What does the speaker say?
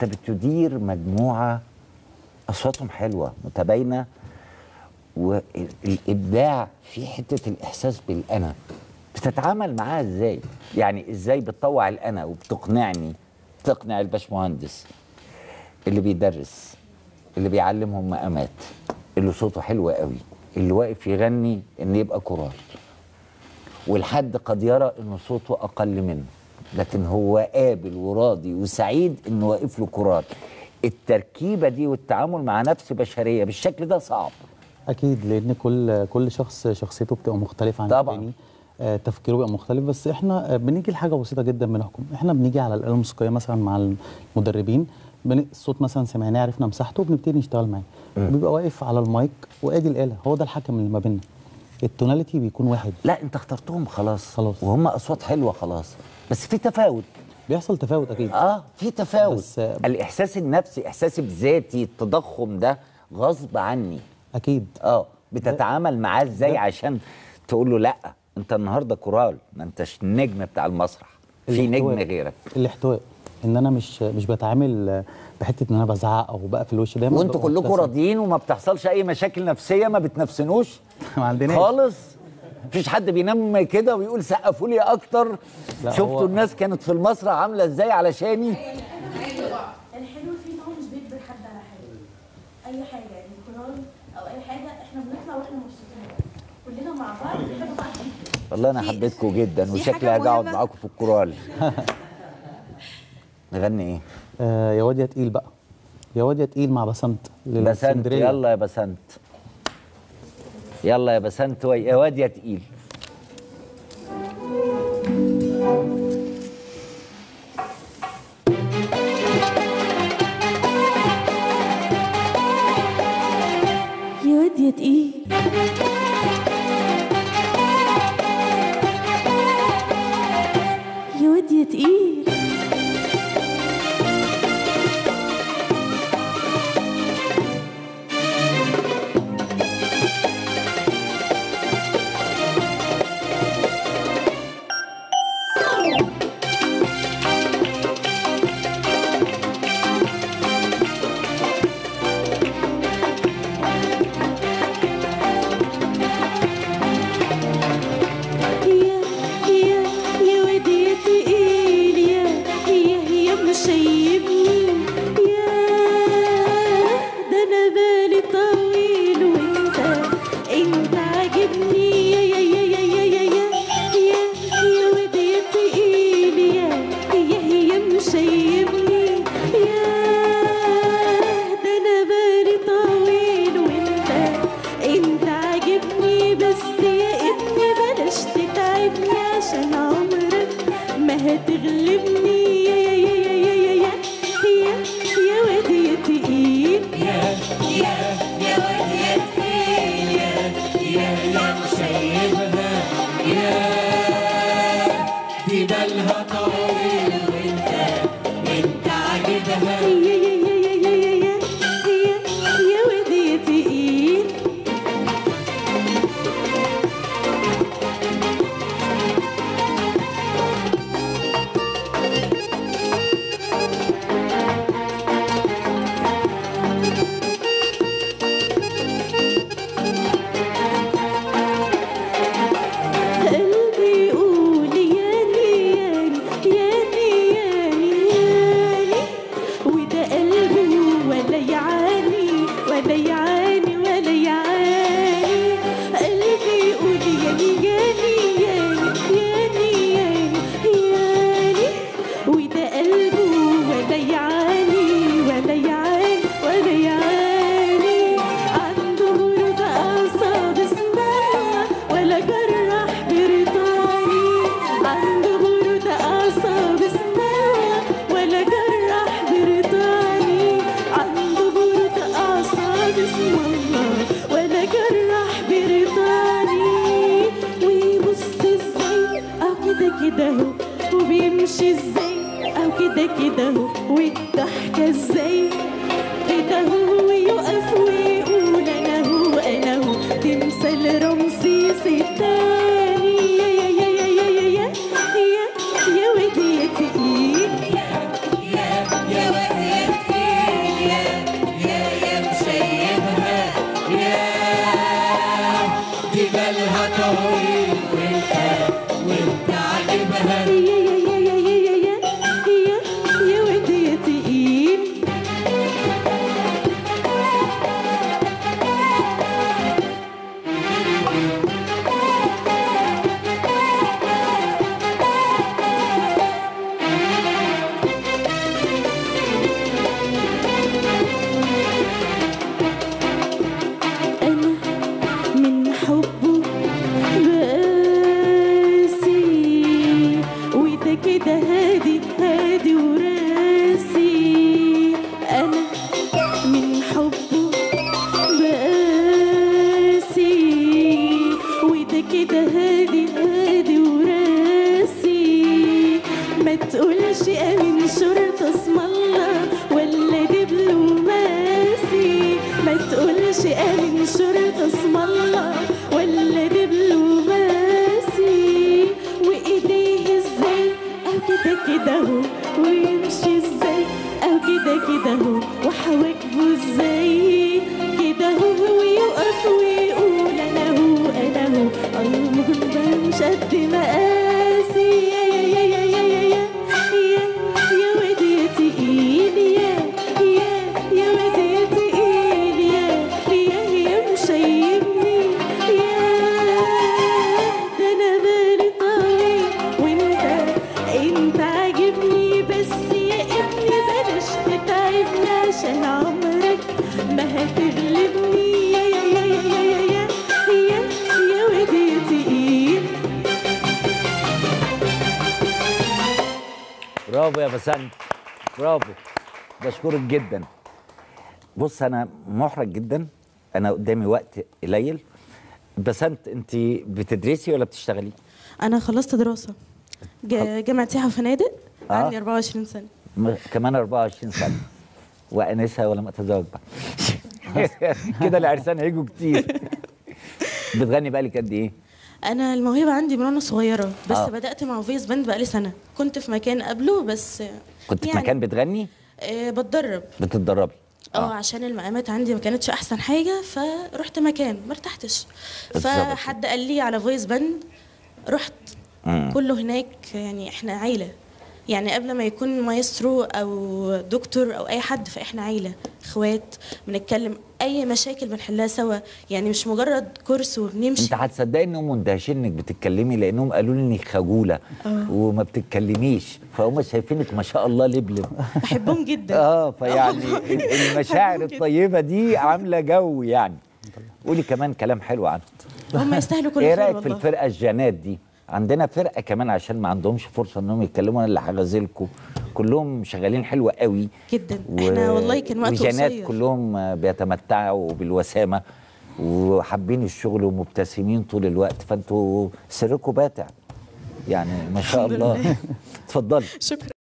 انت بتدير مجموعه اصواتهم حلوه متباينه والابداع في حته الاحساس بالانا بتتعامل معاها ازاي يعني ازاي بتطوع الانا وبتقنعني تقنع الباشمهندس اللي بيدرس اللي بيعلمهم مقامات اللي صوته حلو قوي اللي واقف يغني ان يبقى كورال والحد قد يرى ان صوته اقل منه لكن هو قابل وراضي وسعيد انه واقف له كورال التركيبه دي والتعامل مع نفس بشريه بالشكل ده صعب اكيد لان كل كل شخص شخصيته بتبقى مختلفه عن طبعاً. التاني آه، تفكيره بيبقى مختلف بس احنا آه، بنيجي لحاجه بسيطه جدا بنحكم احنا بنيجي على الاله الموسيقيه مثلا مع المدربين بن... الصوت مثلا سمعناه عرفنا مساحته بنبتدي نشتغل معاه بيبقى واقف على المايك وادي الاله هو ده الحكم اللي ما بيننا التوناليتي بيكون واحد لا انت اخترتهم خلاص خلاص. وهم اصوات حلوه خلاص بس في تفاوت بيحصل تفاوت اكيد اه في تفاوت بس- آه، الاحساس النفسي احساسي بذاتي التضخم ده غصب عني اكيد اه بتتعامل معاه ازاي عشان تقول له لا انت النهارده كورال ما انتش النجم بتاع المسرح في نجم الاحتواء. غيرك الاحتواء ان انا مش مش بتعامل آه، بحته ان انا بزعق او بقفل وشي دايما وانتوا ببقى كلكم مبتسم. راضيين وما بتحصلش اي مشاكل نفسيه ما بتنفسنوش ما عندناش خالص مفيش حد بينام كده ويقول سقفوا لي اكتر لا، شفتوا هو- الناس كانت في المسرح عامله ازاي علشاني الحلو فيه ان هو مش بيجبر حد على حاجه اي حاجه يعني كورال او اي حاجه احنا بنطلع واحنا مبسوطين كلنا مع بعض بنحب بعض جدا والله انا في- حبيتكم جدا في وشكلي حاجة هاجي اقعد مهمة. معاكم في الكورال نغني ايه آه يا واد يا تقيل بقى يا واد يا تقيل مع بسنت بسنت للإسكندرية. يلا يا بسنت يلا يا بسنت وي- يا واد يا تقيل يا واد يا تقيل يا واد يا تقيل يا يا يا ودي يا تقيل يا يا يا مشيبني يا ده انا بالي طويل وانت انت عاجبني يا يا يا يا يا يا يا يا يا ودي يا تقيل يا يا يا مشيبني يا ده انا بالي طويل وانت انت عاجبني بس يا ابني بلاش تتعبني عشان عمرك ما هتغلبني يا يا يا يا يا يا يا يا يا وادي يا تقيل يا يا يا وادي يا تقيل يا يا يا مشيبها يا دي بالها طويل وانت انت عاجبها يا يا يا يا يا يا يا يا يا وادي يا تقيل قلبي يقول ياني ياني ياني ياني ياني وده قلبه ولا يعاني ولا يعاني ولا يعاني قلبي يقول ياني ياني ياني ياني ياني ياني وده قلبه ولا يعاني ولا يعاني ولا يعاني عنده برد أعصاب اسمها ولا جرح بريطاني عنده برد أعصاب اسمها ولا جرح بريطاني عنده برد أعصاب اسم الله ولا جرح بريطاني ويبص ازاي أو كده كده اهو وبيمشي ازاي أو كده كده اهو والضحكة ازاي كده هو يقف ويقول انا هو انا هو تمثال رمسيس التاني يا يا يا يا يا يا يا يا يا ودي يا تقيل يا يا يا ودي يا امن شرطة اسم الله ولا دبلوماسي وايديه ازاي او كده كده اهو ويمشي ازاي او كده كده اهو وحواجبه ازاي كده اهو ويقف ويقول انا هو انا هو المهم ده مش قد مقاسي يا يا يا يا يا يا يا يا يا واد يا تقيل يا يا يا واد يا تقيل يا يا يا مشيبني يا ده انا بالي طويل وانت انت عاجبني بس يا ابني بلاش تتعبني عشان عمرك ما هتغلبني يا يا يا يا يا يا يا يا يا واد يا تقيل برافو يا بسنت برافو بشكرك جدا بص انا محرج جدا انا قدامي وقت قليل بسنت انت بتدرسي ولا بتشتغلي انا خلصت دراسه ج- جامعه سياحه وفنادق آه. عندي 24 سنه م- كمان 24 سنه وانسه ولم اتزوج بقى كده العرسان هيجوا كتير بتغني بقى لك قد ايه انا الموهبه عندي من وانا صغيره بس آه. آه. بدات مع فويس باند بقالي سنه كنت في مكان قبله بس كنت في مكان بتغني آه بتدرب بتتدربي اه عشان المقامات عندي ما كانتش احسن حاجه فرحت مكان ما ارتحتش اتظبط. فحد قال لي على فويس باند رحت مم. كله هناك يعني احنا عيله يعني قبل ما يكون مايسترو او دكتور او اي حد فاحنا عيله اخوات بنتكلم اي مشاكل بنحلها سوا يعني مش مجرد كورس وبنمشي انت هتصدقي انهم مندهشين انك بتتكلمي لانهم قالوا لي انك خجوله وما بتتكلميش فهم شايفينك ما شاء الله لبلب بحبهم جدا اه فيعني المشاعر بحبهم جدا. الطيبه دي عامله جو يعني قولي كمان كلام حلو عنهم هم يستاهلوا كل ايه خير رايك في والله الفرقه الجانات دي عندنا فرقه كمان عشان ما عندهمش فرصه انهم يتكلموا انا اللي هغازلكم كلهم شغالين حلو قوي جدا احنا والله كان وقت وجانات قصير كلهم آه، بيتمتعوا بالوسامه وحابين الشغل ومبتسمين طول الوقت فانتوا سركم باتع يعني ما شاء الحمد الله لله. اتفضلي شكرا